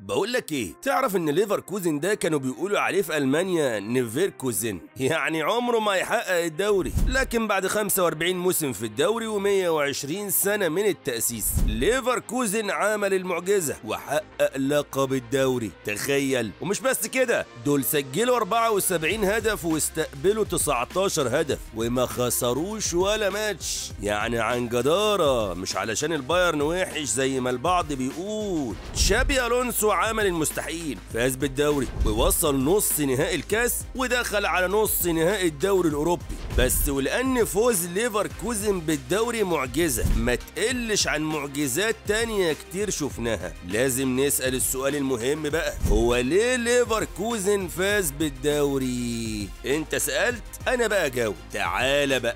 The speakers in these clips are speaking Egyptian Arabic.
بقول لك ايه تعرف ان ليفركوزن ده كانوا بيقولوا عليه في المانيا نيفيركوزن يعني عمره ما يحقق الدوري لكن بعد 45 موسم في الدوري و120 سنه من التاسيس ليفركوزن عمل المعجزه وحقق لقب الدوري تخيل ومش بس كده دول سجلوا 74 هدف واستقبلوا 19 هدف وما خسروش ولا ماتش يعني عن جداره مش علشان البايرن وحش زي ما البعض بيقول شابي الونسو عمل المستحيل فاز بالدوري ووصل نص نهائي الكاس ودخل على نص نهائي الدوري الاوروبي بس ولان فوز ليفركوزن بالدوري معجزه ما تقلش عن معجزات تانية كتير شفناها لازم نسال السؤال المهم بقى هو ليه ليفركوزن فاز بالدوري انت سالت انا بقى جاوب تعالى بقى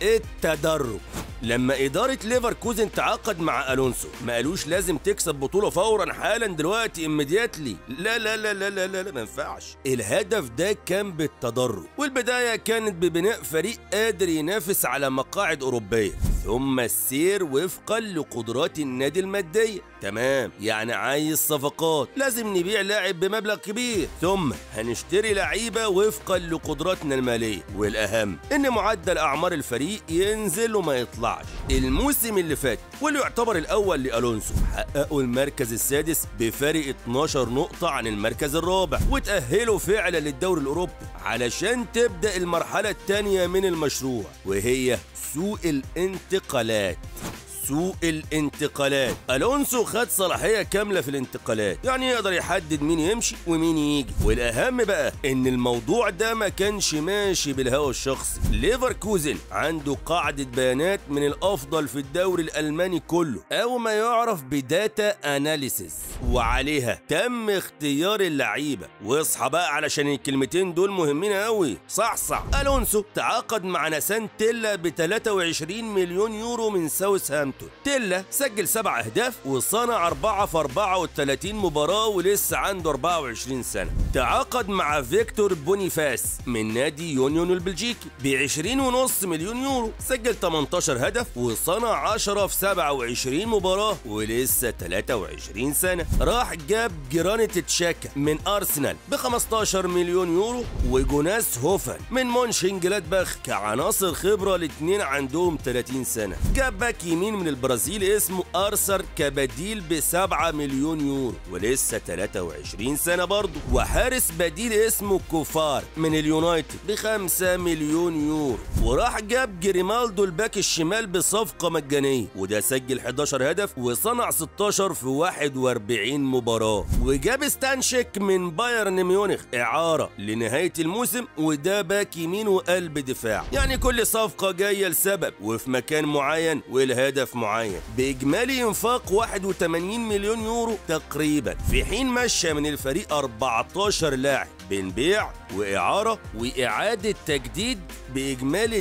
التدرج لما إدارة ليفركوزن تعاقد مع ألونسو ما قالوش لازم تكسب بطولة فورا حالا دلوقتي immediately لا لا لا لا لا لا, لا ما ينفعش الهدف ده كان بالتدرج والبداية كانت ببناء فريق قادر ينافس على مقاعد أوروبية ثم السير وفقا لقدرات النادي المادية تمام يعني عايز صفقات لازم نبيع لاعب بمبلغ كبير ثم هنشتري لعيبة وفقا لقدراتنا المالية والأهم إن معدل أعمار الفريق ينزل وما يطلعش الموسم اللي فات واللي يعتبر الأول لألونسو حققوا المركز السادس بفارق 12 نقطة عن المركز الرابع وتأهلوا فعلا للدوري الأوروبي علشان تبدأ المرحلة الثانية من المشروع وهي سوق الانتقالات سوق الانتقالات الونسو خد صلاحيه كامله في الانتقالات يعني يقدر يحدد مين يمشي ومين يجي والاهم بقى ان الموضوع ده ما كانش ماشي بالهوى الشخصي ليفركوزن عنده قاعده بيانات من الافضل في الدوري الالماني كله او ما يعرف بداتا اناليسيس وعليها تم اختيار اللعيبه واصحى بقى علشان الكلمتين دول مهمين قوي صح صح الونسو تعاقد مع ناسان تيلا ب 23 مليون يورو من ساوثهامبتون تيلا سجل سبع اهداف وصنع 4 في 34 مباراه ولسه عنده 24 سنه تعاقد مع فيكتور بونيفاس من نادي يونيون البلجيكي ب 20.5 مليون يورو سجل 18 هدف وصنع 10 في 27 مباراه ولسه 23 سنه راح جاب جرانيت تشاكا من ارسنال ب 15 مليون يورو وجوناس هوفن من مونشن جلادباخ كعناصر خبره الاثنين عندهم 30 سنه جاب باك يمين من البرازيل اسمه ارثر كبديل ب 7 مليون يورو ولسه 23 سنه برضه وحارس بديل اسمه كوفار من اليونايتد ب 5 مليون يورو وراح جاب جريمالدو الباك الشمال بصفقه مجانيه وده سجل 11 هدف وصنع 16 في 41 مباراه وجاب ستانشيك من بايرن ميونخ اعاره لنهايه الموسم وده باك يمين وقلب دفاع يعني كل صفقه جايه لسبب وفي مكان معين والهدف معين باجمالي انفاق 81 مليون يورو تقريبا في حين مشى من الفريق 14 لاعب بين بيع وإعارة وإعادة تجديد بإجمالي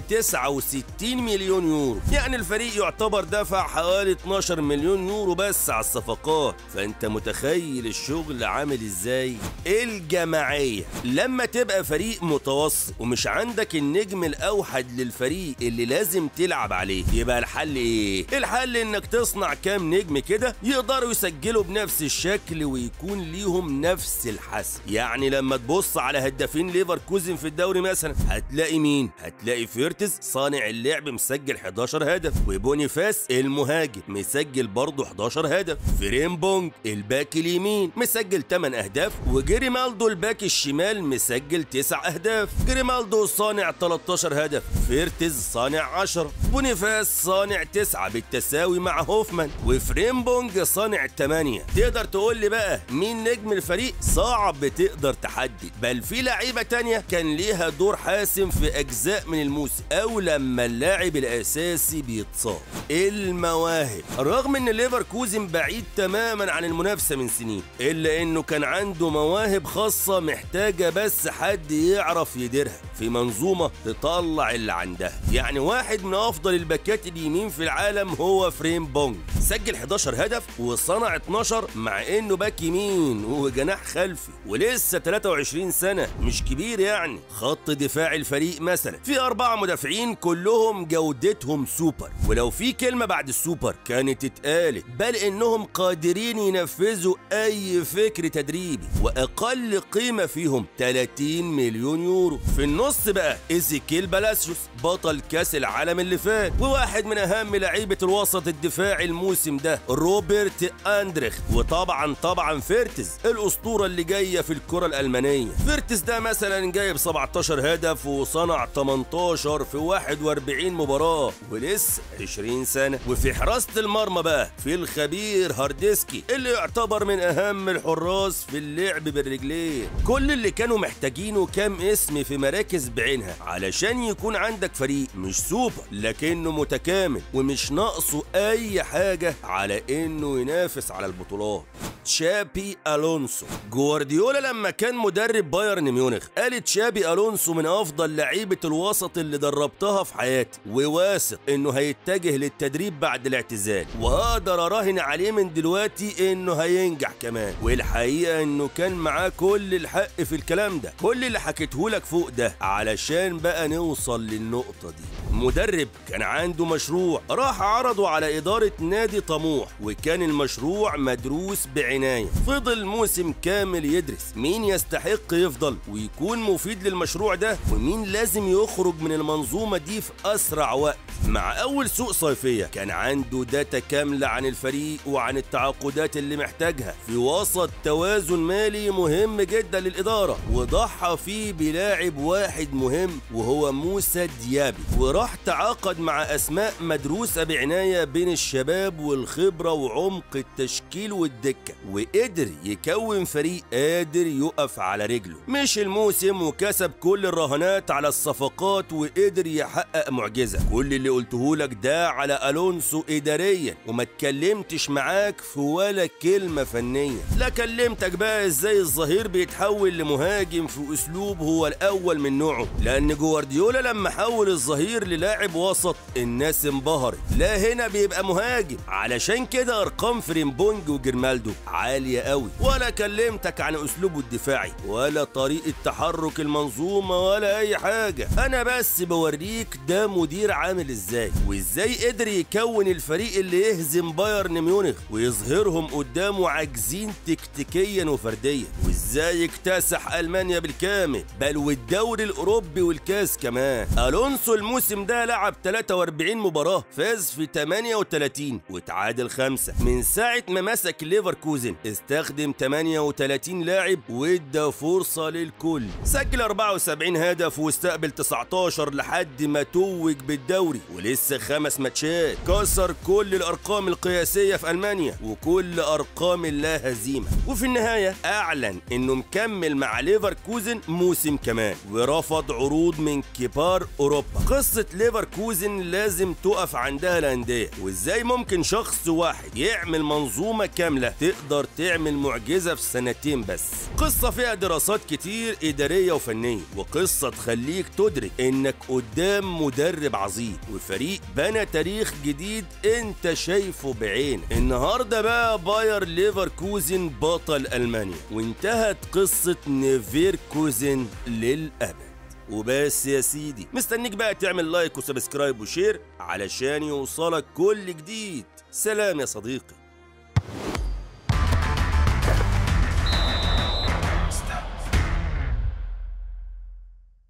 69 مليون يورو يعني الفريق يعتبر دفع حوالي 12 مليون يورو بس على الصفقات فأنت متخيل الشغل عامل إزاي الجماعية لما تبقى فريق متوسط ومش عندك النجم الأوحد للفريق اللي لازم تلعب عليه يبقى الحل إيه الحل إنك تصنع كام نجم كده يقدروا يسجلوا بنفس الشكل ويكون ليهم نفس الحسم يعني لما تبص على هدافين ليفركوزن في الدوري مثلا هتلاقي مين هتلاقي فيرتز صانع اللعب مسجل 11 هدف وبونيفاس المهاجم مسجل برضه 11 هدف فريمبونج الباك اليمين مسجل 8 اهداف وجريمالدو الباك الشمال مسجل 9 اهداف جريمالدو صانع 13 هدف فيرتز صانع 10 بونيفاس صانع 9 بالتساوي مع هوفمان وفريمبونج صانع 8 تقدر تقول لي بقى مين نجم الفريق صعب تقدر تحدد بل في لعيبه تانية كان ليها دور حاسم في اجزاء من الموسم او لما اللاعب الاساسي بيتصاب المواهب رغم ان ليفركوزن بعيد تماما عن المنافسه من سنين الا انه كان عنده مواهب خاصه محتاجه بس حد يعرف يديرها في منظومه تطلع اللي عندها يعني واحد من افضل الباكات اليمين في العالم هو فريم بونج سجل 11 هدف وصنع 12 مع انه باك يمين وجناح خلفي ولسه 23 120 سنة مش كبير يعني خط دفاع الفريق مثلا في أربعة مدافعين كلهم جودتهم سوبر ولو في كلمة بعد السوبر كانت اتقالت بل إنهم قادرين ينفذوا أي فكر تدريبي وأقل قيمة فيهم 30 مليون يورو في النص بقى إيزيكيل بالاسيوس بطل كاس العالم اللي فات وواحد من أهم لعيبة الوسط الدفاعي الموسم ده روبرت أندريخ وطبعا طبعا فيرتز الأسطورة اللي جاية في الكرة الألمانية فيرتز ده مثلا جايب 17 هدف وصنع 18 في 41 مباراة ولسه 20 سنة وفي حراسة المرمى بقى في الخبير هارديسكي اللي يعتبر من أهم الحراس في اللعب بالرجلين كل اللي كانوا محتاجينه كام اسم في مراكز بعينها علشان يكون عندك فريق مش سوبر لكنه متكامل ومش ناقصه أي حاجة على إنه ينافس على البطولات تشابي الونسو جوارديولا لما كان مدرب بايرن ميونخ قال تشابي الونسو من افضل لعيبه الوسط اللي دربتها في حياتي وواثق انه هيتجه للتدريب بعد الاعتزال واقدر اراهن عليه من دلوقتي انه هينجح كمان والحقيقه انه كان معاه كل الحق في الكلام ده كل اللي حكيته لك فوق ده علشان بقى نوصل للنقطه دي مدرب كان عنده مشروع راح عرضه على اداره نادي طموح وكان المشروع مدروس بعنايه فضل موسم كامل يدرس مين يستحق يفضل ويكون مفيد للمشروع ده ومين لازم يخرج من المنظومه دي في اسرع وقت مع اول سوق صيفيه كان عنده داتا كامله عن الفريق وعن التعاقدات اللي محتاجها في وسط توازن مالي مهم جدا للاداره وضحى فيه بلاعب واحد مهم وهو موسى ديابي وراح تعاقد مع اسماء مدروسه بعنايه بين الشباب والخبره وعمق التشكيل والدكه وقدر يكون فريق قادر يقف على رجله مش الموسم وكسب كل الرهانات على الصفقات وقدر يحقق معجزه كل اللي قلته لك ده على الونسو اداريا وما اتكلمتش معاك في ولا كلمه فنيه لا كلمتك بقى ازاي الظهير بيتحول لمهاجم في اسلوب هو الاول من نوعه لان جوارديولا لما حول الظهير للاعب وسط الناس انبهرت لا هنا بيبقى مهاجم علشان كده ارقام فريمبونج وجرمالدو عاليه قوي ولا كلمتك عن اسلوبه الدفاعي ولا طريقه تحرك المنظومه ولا اي حاجه انا بس بوريك ده مدير عامل ازاي وازاي قدر يكون الفريق اللي يهزم بايرن ميونخ ويظهرهم قدامه عاجزين تكتيكيا وفرديا وازاي اكتسح المانيا بالكامل بل والدوري الاوروبي والكاس كمان الونسو الموسم ده لعب 43 مباراه فاز في 38 وتعادل خمسة من ساعه ما مسك ليفركوزن استخدم 38 لاعب وادى فرصه للكل سجل 74 هدف واستقبل 19 لحد ما توج بالدوري ولسه خمس ماتشات كسر كل الارقام القياسيه في المانيا وكل ارقام اللا هزيمه وفي النهايه اعلن انه مكمل مع ليفركوزن موسم كمان ورفض عروض من كبار اوروبا قصه ليفركوزن لازم تقف عندها الانديه وازاي ممكن شخص واحد يعمل منظومه كامله تقدر تعمل معجزه في سنتين بس قصه فيها دراسات كتير اداريه وفنيه وقصه تخليك تدرك انك قدام مدرب عظيم وفريق بنى تاريخ جديد انت شايفه بعين النهارده بقى باير ليفركوزن بطل المانيا وانتهت قصه نيفيركوزن للابد وبس يا سيدي مستنيك بقى تعمل لايك وسبسكرايب وشير علشان يوصلك كل جديد سلام يا صديقي